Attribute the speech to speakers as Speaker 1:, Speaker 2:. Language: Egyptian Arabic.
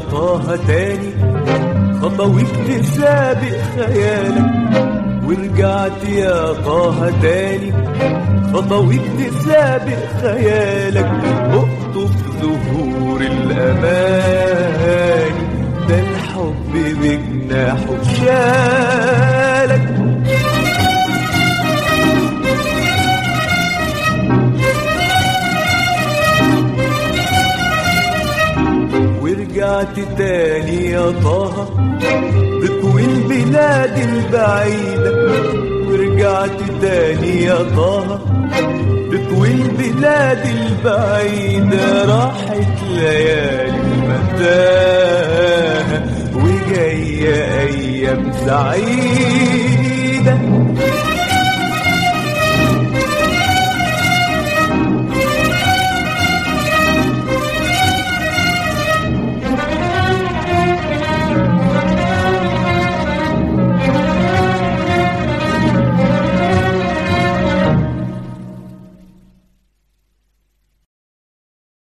Speaker 1: طه تاني خطويك تسابق خيالك ورجعت يا طه تاني خطويك تسابق خيالك اقطف زهور الاماني ده الحب بجناحه شالك ورجعت تاني يا طه بطوي البلاد البعيدة ورجعت تاني يا طه بطوي البلاد البعيدة راحت ليالي المتاهة وجاية أيام سعيدة